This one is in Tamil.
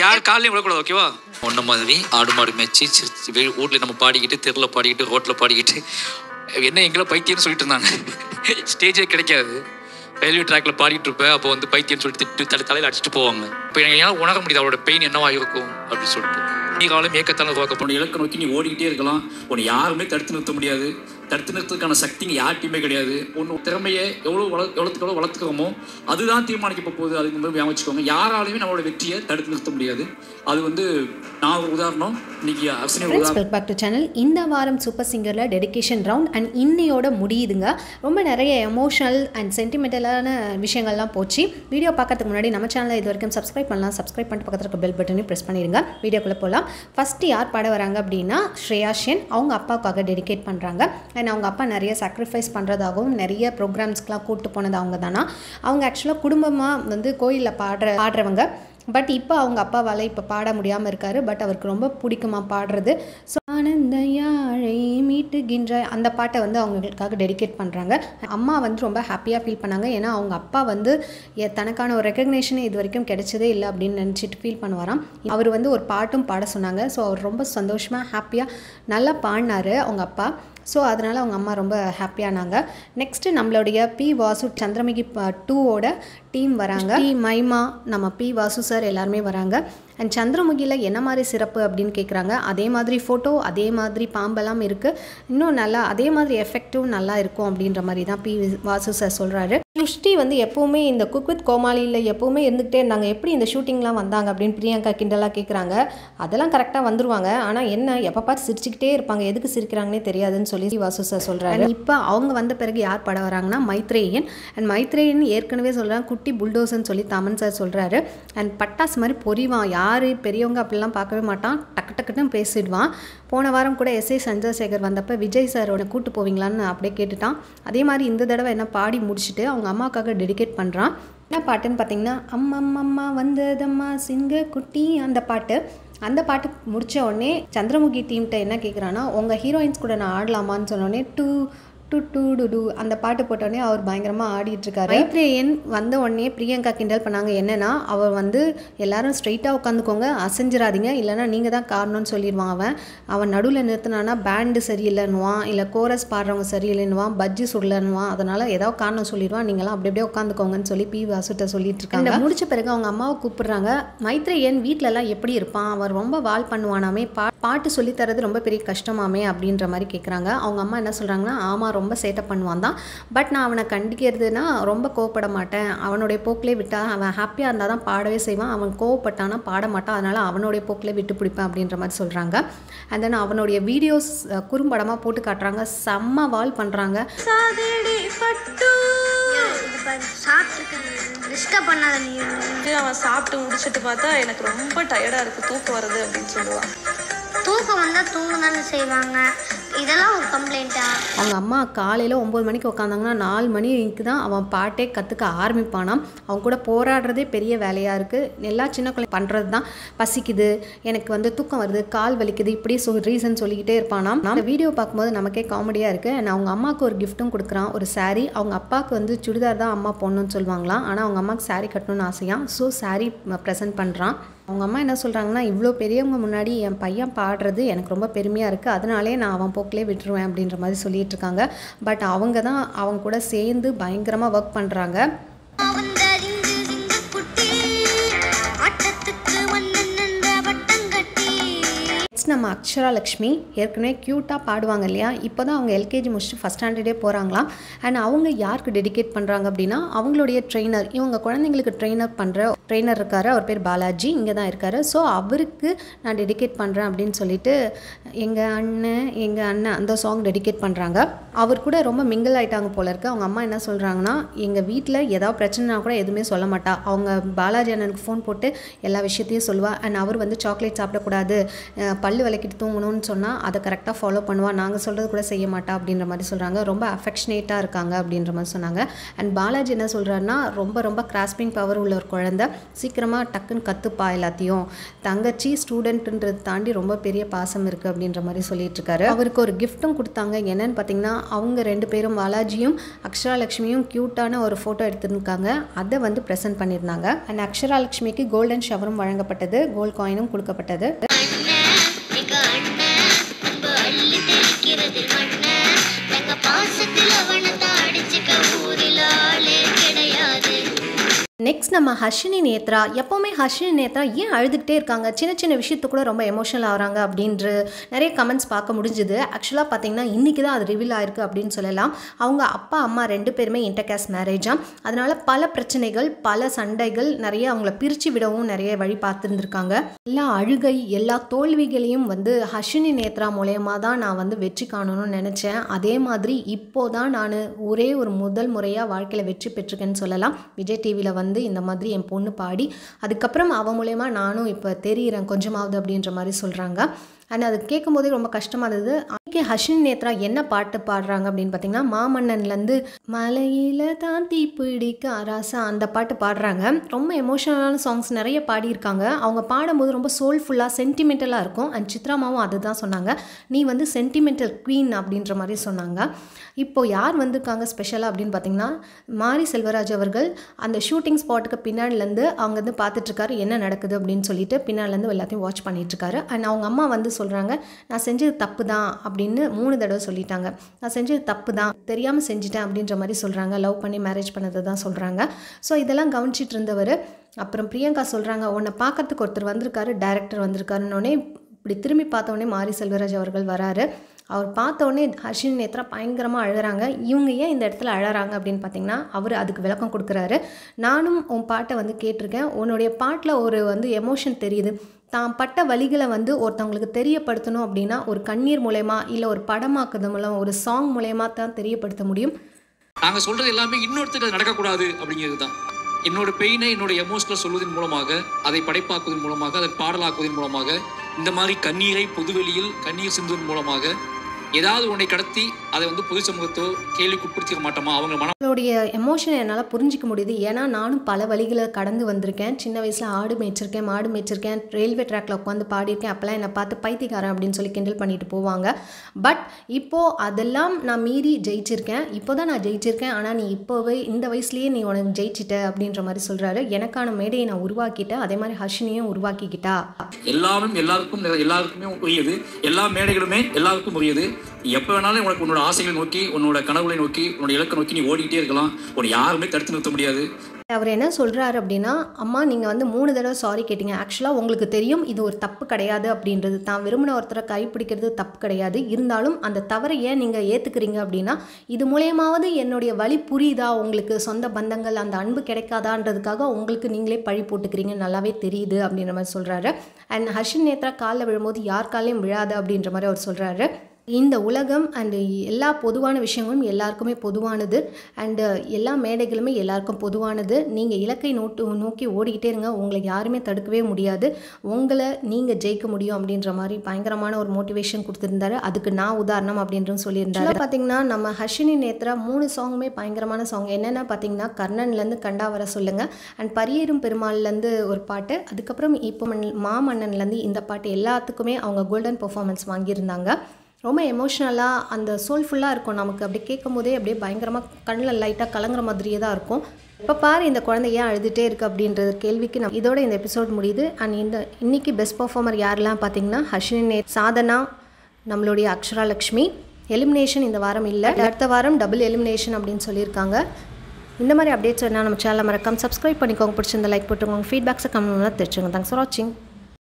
யார் காலையும் விடக்கூடாது ஓகேவா ஒன்ன மாதிரி ஆடு மாடு மேய்ச்சி சிரிச்சு வெ- வீட்ல நம்ம பாடிக்கிட்டு தெருல பாடிக்கிட்டு ரோட்ல பாடிக்கிட்டு என்ன எங்களை பைத்தியம்னு சொல்லிட்டு இருந்தாங்க ஸ்டேஜே கிடைக்காது ரயில்வே ட்ராக்ல பாடிட்டு இருப்பேன் அப்போ வந்து பைத்தியம்னு சொல்லிட்டு திட்டு தலை தலையில அடிச்சுட்டு போவாங்க இப்போ எனக்கு என்னால் உணர முடியுது அவரோட பெயின் என்னவா இருக்கும் அப்படின்னு சொல்லிட்டு நீ காலம் ஏக்கத்தால உருவாக்கப்படும் இலக்கை நோக்கி நீ ஓடிக்கிட்டே இருக்கலாம் உன்னை யாருமே தடுத்து நிறுத்த முடியாது தடுத்து நிறுத்ததுக்கான சக்தி இங்க யார்ட்டையுமே கிடையாது ஒன்று திறமையை எவ்வளோ வள எவ்வளோத்துக்கு எவ்வளோ வளர்த்துக்கிறோமோ அதுதான் தீர்மானிக்க போகுது அதுக்கு முன்னாடி ஞாபகம் வச்சுக்கோங்க யாராலையுமே நம்மளோட வெற்றியை தடுத்து நிறுத்த முடியாது அது வந்து நான் ஒரு உதாரணம் இன்னைக்கு அர்ச்சனை ஒரு ஃப்ரெண்ட்ஸ் உதாரணம் வெல்க் பேக் டு சேனல் இந்த வாரம் சூப்பர் சிங்கரில் டெடிகேஷன் ரவுண்ட் அண்ட் இன்னையோட முடியுதுங்க ரொம்ப நிறைய எமோஷனல் அண்ட் சென்டிமெண்டலான விஷயங்கள்லாம் போச்சு வீடியோ பார்க்கறதுக்கு முன்னாடி நம்ம சேனலை இது வரைக்கும் சப்ஸ்கிரைப் பண்ணலாம் சப்ஸ்கிரைப் பண்ணிட்டு பக்கத்தில் இருக்க பெல் பட்டனையும் ப்ரெஸ் பண்ணிடுங்க வீடியோக்குள்ளே போகலாம் ஃபஸ்ட்டு யார் பாட வராங்க அப்படின்னா ஸ்ரேயா ஷென் அவங்க அப்பாவுக்காக டெடிகேட் பண்ணுறாங்க அண்ட் அவங்க அப்பா நிறைய சாக்ரிஃபைஸ் பண்ணுறதாகவும் நிறைய ப்ரோக்ராம்ஸ்க்கெலாம் கூப்பிட்டு போனது அவங்க தானா அவங்க ஆக்சுவலாக குடும்பமாக வந்து கோயிலில் பாடுற பாடுறவங்க பட் இப்போ அவங்க அப்பாவால் இப்போ பாட முடியாமல் இருக்காரு பட் அவருக்கு ரொம்ப பிடிக்குமா பாடுறது ஸோ ஆனந்த யாழை மீட்டுகின்ற அந்த பாட்டை வந்து அவங்களுக்காக டெடிகேட் பண்ணுறாங்க அம்மா வந்து ரொம்ப ஹாப்பியாக ஃபீல் பண்ணாங்க ஏன்னா அவங்க அப்பா வந்து எ- தனக்கான ஒரு ரெக்கக்னேஷனே இது வரைக்கும் கிடைச்சதே இல்லை அப்படின்னு நினச்சிட்டு ஃபீல் பண்ணுவாராம் அவர் வந்து ஒரு பாட்டும் பாட சொன்னாங்க ஸோ அவர் ரொம்ப சந்தோஷமாக ஹாப்பியாக நல்லா பாடினாரு அவங்க அப்பா ஸோ அதனால் அவங்க அம்மா ரொம்ப ஹாப்பியானாங்க நெக்ஸ்ட்டு நம்மளுடைய பி வாசு சந்திரமுகி டூவோட டீம் வராங்க டி மைமா நம்ம பி வாசு சார் எல்லாருமே வராங்க அண்ட் சந்திரமுகியில் என்ன மாதிரி சிறப்பு அப்படின்னு கேட்குறாங்க அதே மாதிரி ஃபோட்டோ அதே மாதிரி பாம்பெல்லாம் இருக்குது இன்னும் நல்லா அதே மாதிரி எஃபெக்டிவ் நல்லா இருக்கும் அப்படின்ற மாதிரி தான் பி வாசு சார் சொல்கிறாரு சுஷ்டி வந்து எப்போவுமே இந்த குக் வித் கோமாளியில் எப்போவுமே இருந்துகிட்டே இருந்தாங்க எப்படி இந்த ஷூட்டிங்லாம் வந்தாங்க அப்படின்னு பிரியங்கா கிண்டலாக கேட்குறாங்க அதெல்லாம் கரெக்டாக வந்துருவாங்க ஆனால் என்ன எப்போ பார்த்து சிரிச்சுக்கிட்டே இருப்பாங்க எதுக்கு சிரிக்கிறாங்கன்னே தெரியாதுன்னு சொல்லி வாசு சார் சொல்கிறாரு இப்போ அவங்க வந்த பிறகு யார் பட வராங்கன்னா மைத்ரேயன் அண்ட் மைத்ரேயன் ஏற்கனவே சொல்கிறாங்க குட்டி புல்டோசன்னு சொல்லி தமன் சார் சொல்கிறாரு அண்ட் பட்டாசு மாதிரி பொறிவான் யார் பெரியவங்க அப்படிலாம் பார்க்கவே மாட்டான் டக்கு டக்குன்னு பேசிடுவான் போன வாரம் கூட எஸ்ஏ சந்திரசேகர் வந்தப்போ விஜய் சாரோட கூட்டு போவீங்களான்னு அப்படியே கேட்டுட்டான் அதே மாதிரி இந்த தடவை என்ன பாடி முடிச்சுட்டு அவங்க அம்மாவுக்காக டெடிகேட் பண்ணுறான் என்ன பாட்டுன்னு பார்த்தீங்கன்னா அம்மம்மம்மா வந்ததம்மா சிங்க குட்டி அந்த பாட்டு அந்த பாட்டு முடிச்ச உடனே சந்திரமுகி டீம்கிட்ட என்ன கேட்குறான்னா உங்கள் ஹீரோயின்ஸ் கூட நான் ஆடலாமான்னு சொன்ன உடனே டூ டு டூ டு டூ அந்த பாட்டு போட்டோடனே அவர் பயங்கரமாக ஆடிட்டு இருக்காரு மைத்ரேயன் வந்த உடனே பிரியங்கா கிண்டல் பண்ணாங்க என்னன்னா அவர் வந்து எல்லாரும் ஸ்ட்ரைட்டாக உட்காந்துக்கோங்க அசைஞ்சிராதீங்க இல்லைன்னா நீங்கள் தான் காரணம்னு சொல்லிடுவான் அவன் அவன் நடுவில் நிறுத்தினானா பேண்டு சரியில்லைன்னுவான் இல்லை கோரஸ் பாடுறவங்க சரியில்லைன்னுவான் பஜ்ஜி சுடலன்னுவான் அதனால் ஏதாவது காரணம் சொல்லிடுவான் நீங்களாம் அப்படி அப்படியே உட்காந்துக்கோங்கன்னு சொல்லி பி வாசுட்ட சொல்லிட்டு இருக்காங்க முடிச்ச பிறகு அவங்க அம்மாவை கூப்பிடுறாங்க மைத்ரேயன் வீட்டிலலாம் எப்படி இருப்பான் அவர் ரொம்ப வால் பண்ணுவானாமே பா பாட்டு சொல்லித் தரது ரொம்ப பெரிய கஷ்டமாமே அப்படின்ற மாதிரி கேட்குறாங்க அவங்க அம்மா என்ன சொல்கிறாங்கன்னா ஆமாம் ரொம்ப சேட்டை பண்ணுவான் தான் பட் நான் அவனை கண்டிக்கிறதுனா ரொம்ப கோவப்பட மாட்டேன் அவனுடைய போக்கிலே விட்டா அவன் ஹாப்பியாக இருந்தால் தான் பாடவே செய்வான் அவன் கோவப்பட்டானா பாட மாட்டான் அதனால் அவனுடைய போக்கிலே விட்டு பிடிப்பேன் அப்படின்ற மாதிரி சொல்கிறாங்க அண்ட் தென் அவனுடைய வீடியோஸ் குறும்படமாக போட்டு காட்டுறாங்க செம்ம வால் பண்ணுறாங்க சாதடி பட்டு இது பாரு சாப்பிட்டுருக்கேன் டிஸ்டர்ப் பண்ணாத நீ வந்து அவன் சாப்பிட்டு முடிச்சிட்டு பார்த்தா எனக்கு ரொம்ப டயர்டா இருக்கு தூக்கம் வருது அப்படின்னு சொல்லுவான் தூக்கம் வந்தால் தூங்க தானே செய்வாங்க இதெல்லாம் ஒரு கம்ப்ளைண்ட்டா அவங்க அம்மா காலையில் ஒம்பது மணிக்கு உட்காந்தாங்கன்னா நாலு மணிக்கு தான் அவன் பாட்டே கற்றுக்க ஆரம்பிப்பானாம் அவன் கூட போராடுறதே பெரிய வேலையாக இருக்குது எல்லா சின்ன குழந்தை பண்ணுறது தான் பசிக்குது எனக்கு வந்து தூக்கம் வருது கால் வலிக்குது இப்படி சொ ரீசன் சொல்லிக்கிட்டே இருப்பானாம் நான் வீடியோ பார்க்கும்போது நமக்கே காமெடியாக இருக்குது அண்ட் அவங்க அம்மாவுக்கு ஒரு கிஃப்ட்டும் கொடுக்குறான் ஒரு saree அவங்க அப்பாவுக்கு வந்து சுடிதார் தான் அம்மா போடணும்னு சொல்லுவாங்களாம் ஆனால் அவங்க அம்மாவுக்கு saree கட்டணும்னு ஆசையாம் ஸோ saree ப்ரெசென்ட் பண்ணுறான் அவங்க அம்மா என்ன சொல்கிறாங்கன்னா இவ்வளோ பெரியவங்க முன்னாடி என் பையன் பாடுறது எனக்கு ரொம்ப பெருமையாக இருக்குது அதனாலே நான் அவன் போக்கிலே விட்டுருவேன் அப்படின்ற மாதிரி சொல்லிட்டு இருக்காங்க பட் அவங்க தான் அவங்க கூட சேர்ந்து பயங்கரமாக ஒர்க் பண்ணுறாங்க வந்த ரிங்கு ரிங்கு குட்டி ஆட்டத்துக்கு வந்து நின்ற வட்டங்கட்டி நெக்ஸ்ட் நம்ம அக்ஷரா லக்ஷ்மி ஏற்கனவே க்யூட்டாக பாடுவாங்க இல்லையா இப்போ தான் அவங்க எல்கேஜி முடிச்சுட்டு ஃபஸ்ட் ஸ்டாண்டர்டே போகிறாங்களாம் அண்ட் அவங்க யாருக்கு டெடிகேட் பண்ணுறாங்க அப்படின்னா அவங்களுடைய ட்ரெயினர் இவங்க குழந்தைங்களுக்கு ட்ரெயினர் பண்ணுற ட்ரெயினர் இருக்காரு அவர் பேர் பாலாஜி இங்கே தான் இருக்காரு ஸோ அவருக்கு நான் டெடிகேட் பண்ணுறேன் அப்படின்னு சொல்லிட்டு எங்கள் அண்ணன் எங்கள் அண்ணன் அந்த சாங் டெடிகேட் பண்ணுறாங்க அவர் கூட ரொம்ப மிங்கிள் ஆயிட்டாங்க போல இருக்கு அவங்க அம்மா என்ன சொல்கிறாங்கன்னா எங்கள் வீட்டில் ஏதாவது பிரச்சனைனா கூட எதுவுமே சொல்ல மாட்டா அவங்க பாலாஜி அண்ணனுக்கு ஃபோன் போட்டு எல்லா விஷயத்தையும் சொல்லுவா அண்ட் அவர் வந்து சாக்லேட் சாப்பிடக்கூடாது அஹ் பல்லு பல் விளக்கிட்டு தூங்கணும்னு சொன்னால் அதை கரெக்டாக ஃபாலோ பண்ணுவா நாங்கள் சொல்கிறது கூட செய்ய மாட்டா அப்படின்ற மாதிரி சொல்கிறாங்க ரொம்ப அஃபெக்ஷனேட்டாக இருக்காங்க அப்படின்ற மாதிரி சொன்னாங்க அண்ட் பாலாஜி என்ன சொல்கிறாருன்னா ரொம்ப ரொம்ப கிராஸ்பிங் பவர் உள்ள ஒரு குழந்தை சீக்கிரமாக டக்குன்னு கற்றுப்பா எல்லாத்தையும் தங்கச்சி ஸ்டூடெண்ட்டுன்றது தாண்டி ரொம்ப பெரிய பாசம் இருக்குது அப்படின்ற மாதிரி சொல்லிட்டு இருக்காரு அவருக்கு ஒரு கிஃப்ட்டும் கொடுத்தாங்க என்னன்னு பார்த்தீங்கன்னா அவங்க ரெண்டு பேரும் பாலாஜியும் அக்ஷராலட்சுமியும் க்யூட்டான ஒரு ஃபோட்டோ எடுத்திருக்காங்க அதை வந்து ப்ரெசென்ட் பண்ணியிருந்தாங்க அண்ட் அக்ஷராலட்சுமிக்கு கோல்டன் ஷவரும் வழங்கப்பட்டது கோல்ட் காயினும் கொடுக்கப்பட்டது எங்க அண்ணன் அன்பு அள்ளி தெளிக்கிறது மண்ண எங்க பாசத்தில் அவனை அடிச்சுக்க ஊரில் ஆளே கிடையாது நெக்ஸ்ட் நம்ம ஹர்ஷினி நேத்ரா எப்போவுமே ஹர்ஷினி நேத்ரா ஏன் அழுதுகிட்டே இருக்காங்க சின்ன சின்ன விஷயத்துக்கு கூட ரொம்ப எமோஷனல் ஆகிறாங்க அப்படின்ற நிறைய கமெண்ட்ஸ் பார்க்க முடிஞ்சுது ஆக்சுவலாக பார்த்தீங்கன்னா இன்றைக்கி தான் அது ரிவீல் ஆயிருக்கு அப்படின்னு சொல்லலாம் அவங்க அப்பா அம்மா ரெண்டு பேருமே இன்டர்காஸ்ட் மேரேஜாம் அதனால பல பிரச்சனைகள் பல சண்டைகள் நிறைய அவங்கள பிரித்து விடவும் நிறைய வழி பார்த்துருந்துருக்காங்க எல்லா அழுகை எல்லா தோல்விகளையும் வந்து ஹர்ஷினி நேத்ரா மூலயமா தான் நான் வந்து வெற்றி காணணும்னு நினச்சேன் அதே மாதிரி இப்போ தான் நான் ஒரே ஒரு முதல் முறையாக வாழ்க்கையில் வெற்றி பெற்றிருக்கேன்னு சொல்லலாம் விஜய் டிவியில் வந்து இந்த மாதிரி என் பொண்ணு பாடி அதுக்கப்புறம் அவ மூலயமா நானும் இப்போ தெரியிறேன் கொஞ்சமாவது அப்படின்ற மாதிரி சொல்கிறாங்க அண்ட் அது கேட்கும்போதே ரொம்ப கஷ்டமாக இருந்தது அன்றைக்கி ஹர்ஷின் நேத்ரா என்ன பாட்டு பாடுறாங்க அப்படின்னு பார்த்தீங்கன்னா மாமன்னன்லேருந்து மலையில தான் தீ பிடிக்க அரசா அந்த பாட்டு பாடுறாங்க ரொம்ப எமோஷனலான சாங்ஸ் நிறைய பாடியிருக்காங்க அவங்க பாடும்போது ரொம்ப சோல்ஃபுல்லாக சென்டிமெண்டலாக இருக்கும் அண்ட் சித்ராமாவும் அதுதான் சொன்னாங்க நீ வந்து சென்டிமெண்டல் குவீன் அப்படின்ற மாதிரி சொன்னாங்க இப்போ யார் வந்திருக்காங்க ஸ்பெஷலாக அப்படின்னு பார்த்தீங்கன்னா மாரி செல்வராஜ் அவர்கள் அந்த ஷூட்டிங் ஸ்பாட்டுக்கு பின்னாடிலேருந்து அவங்க வந்து பார்த்துட்ருக்காரு என்ன நடக்குது அப்படின்னு சொல்லிட்டு பின்னாடிலேருந்து எல்லாத்தையும் வாட்ச் பண்ணிகிட்ருக்காரு அண்ட் அவங்க அம்மா வந்து சொல்கிறாங்க நான் செஞ்சது தப்பு தான் அப்படின்னு மூணு தடவை சொல்லிட்டாங்க நான் செஞ்சது தப்பு தான் தெரியாமல் செஞ்சிட்டேன் அப்படின்ற மாதிரி சொல்கிறாங்க லவ் பண்ணி மேரேஜ் பண்ணதை தான் சொல்கிறாங்க ஸோ இதெல்லாம் கவனிச்சிட்டு இருந்தவர் அப்புறம் பிரியங்கா சொல்கிறாங்க உன்னை பார்க்கறதுக்கு ஒருத்தர் வந்திருக்காரு டைரக்டர் வந்திருக்காருன்னொடனே இப்படி திரும்பி பார்த்தோன்னே மாரி செல்வராஜ் அவர்கள் வராரு அவர் பார்த்தோன்னே ஹர்ஷின் நேத்ரா பயங்கரமாக அழகிறாங்க இவங்க ஏன் இந்த இடத்துல அழறாங்க அப்படின்னு பார்த்தீங்கன்னா அவர் அதுக்கு விளக்கம் கொடுக்குறாரு நானும் உன் பாட்டை வந்து கேட்டிருக்கேன் உன்னுடைய பாட்டில் ஒரு வந்து எமோஷன் தெரியுது தான் பட்ட வழிகளை வந்து ஒருத்தவங்களுக்கு தெரியப்படுத்தணும் அப்படின்னா ஒரு கண்ணீர் மூலயமா இல்லை ஒரு படமாக்குறது மூலம் ஒரு சாங் மூலயமா தான் தெரியப்படுத்த முடியும் நாங்க சொல்றது எல்லாமே இன்னொருத்தருக்கு அது நடக்கக்கூடாது அப்படிங்கிறது தான் என்னோட பெயினை என்னோட எமோஷனல் சொல்வதன் மூலமாக அதை படைப்பாக்குவதன் மூலமாக அதை பாடலாக்குவதன் மூலமாக இந்த மாதிரி கண்ணீரை பொதுவெளியில் கண்ணீர் சிந்துவதன் மூலமாக ஏதாவது உன்னை கடத்தி அதை வந்து பொது சமூகத்தோ கேள்விக்கு உட்படுத்திக்க மாட்டோமா அவங்க மன அவங்களுடைய எமோஷனை என்னால் புரிஞ்சிக்க முடியுது ஏன்னா நானும் பல வழிகளை கடந்து வந்திருக்கேன் சின்ன வயசில் ஆடு மேய்ச்சிருக்கேன் மாடு மேய்ச்சிருக்கேன் ரயில்வே ட்ராக்ல உட்காந்து பாடியிருக்கேன் அப்போல்லாம் என்னை பார்த்து பைத்தியக்காரன் அப்படின்னு சொல்லி கிண்டல் பண்ணிட்டு போவாங்க பட் இப்போது அதெல்லாம் நான் மீறி ஜெயிச்சிருக்கேன் இப்போ தான் நான் ஜெயிச்சிருக்கேன் ஆனால் நீ இப்போவே இந்த வயசுலேயே நீ உனக்கு ஜெயிச்சிட்ட அப்படின்ற மாதிரி சொல்கிறாரு எனக்கான மேடையை நான் உருவாக்கிட்டேன் அதே மாதிரி ஹர்ஷினியும் உருவாக்கிக்கிட்டா எல்லாரும் எல்லாருக்கும் நிறை- எல்லாருக்குமே உரியது எல்லா மேடைகளுமே எல்லாருக்கும் உரியது எப்போ வேணாலும் உனக்கு உன்னோட ஆசைகளை நோக்கி உன்னோட கனவுகளை நோக்கி உன்னோட இலக்கை நோக்கி நீ ஓடிக்கிட்டே இருக்கலாம் உன்னை யாருமே தடுத்து நிறுத்த முடியாது அவர் என்ன சொல்கிறாரு அப்படின்னா அம்மா நீங்கள் வந்து மூணு தடவை சாரி கேட்டீங்க ஆக்சுவலாக உங்களுக்கு தெரியும் இது ஒரு தப்பு கிடையாது அப்படின்றது தான் விரும்பின ஒருத்தரை கைப்பிடிக்கிறது தப்பு கிடையாது இருந்தாலும் அந்த தவறை ஏன் நீங்கள் ஏற்றுக்கிறீங்க அப்படின்னா இது மூலயமாவது என்னுடைய வழி புரியுதா உங்களுக்கு சொந்த பந்தங்கள் அந்த அன்பு கிடைக்காதான்றதுக்காக உங்களுக்கு நீங்களே பழி போட்டுக்கிறீங்க நல்லாவே தெரியுது அப்படின்ற மாதிரி சொல்கிறாரு அண்ட் ஹர்ஷன் நேத்ரா காலில் விழும்போது யார் காலையும் விழாது அப்படின்ற மாதிரி அவர் சொல்கிறாரு இந்த உலகம் அண்டு எல்லா பொதுவான விஷயங்களும் எல்லாருக்குமே பொதுவானது அண்டு எல்லா மேடைகளுமே எல்லாருக்கும் பொதுவானது நீங்கள் இலக்கை நோட்டு நோக்கி ஓடிக்கிட்டே இருங்க உங்களை யாருமே தடுக்கவே முடியாது உங்களை நீங்கள் ஜெயிக்க முடியும் அப்படின்ற மாதிரி பயங்கரமான ஒரு மோட்டிவேஷன் கொடுத்துருந்தாரு அதுக்கு நான் உதாரணம் அப்படின்றது சொல்லியிருந்தாரு பார்த்தீங்கன்னா நம்ம ஹர்ஷினி நேத்ரா மூணு சாங்குமே பயங்கரமான சாங் என்னென்ன பார்த்தீங்கன்னா கர்ணன்லேருந்து கண்டா வர சொல்லுங்கள் அண்ட் பரியேறும் பெருமாள்லேருந்து ஒரு பாட்டு அதுக்கப்புறம் இப்போ மண் மாமன்னன்லேருந்து இந்த பாட்டு எல்லாத்துக்குமே அவங்க கோல்டன் பெர்ஃபார்மன்ஸ் வாங்கியிருந்தாங்க ரொம்ப எமோஷ்னலாக அந்த சோல்ஃபுல்லாக இருக்கும் நமக்கு அப்படி கேட்கும் போதே அப்படியே பயங்கரமாக கண்ணில் லைட்டாக கலங்குற மாதிரியே தான் இருக்கும் இப்போ பாரு இந்த குழந்தை ஏன் அழுதுகிட்டே இருக்குது அப்படின்றது கேள்விக்கு நம்ம இதோட இந்த எபிசோட் முடியுது அண்ட் இந்த இன்னைக்கு பெஸ்ட் பர்ஃபார்மர் யாரெல்லாம் பார்த்தீங்கன்னா ஹர்ஷினி நே சாதனா நம்மளுடைய அக்ஷராலக்ஷ்மி எலிமினேஷன் இந்த வாரம் இல்லை அடுத்த வாரம் டபுள் எலிமினேஷன் அப்படின்னு சொல்லியிருக்காங்க இந்த மாதிரி அப்டேட்ஸ் வேணால் நம்ம சேனலை மறக்காம சப்ஸ்கிரைப் பண்ணிக்கோங்க பிடிச்சிருந்த லைக் போட்டுக்கோங்க ஃபீட்பேக்ஸை கமெண்ட் பண்ணால் தெரிஞ்சுங்க தேங்க்ஸ் ஃபார் வாட்சிங்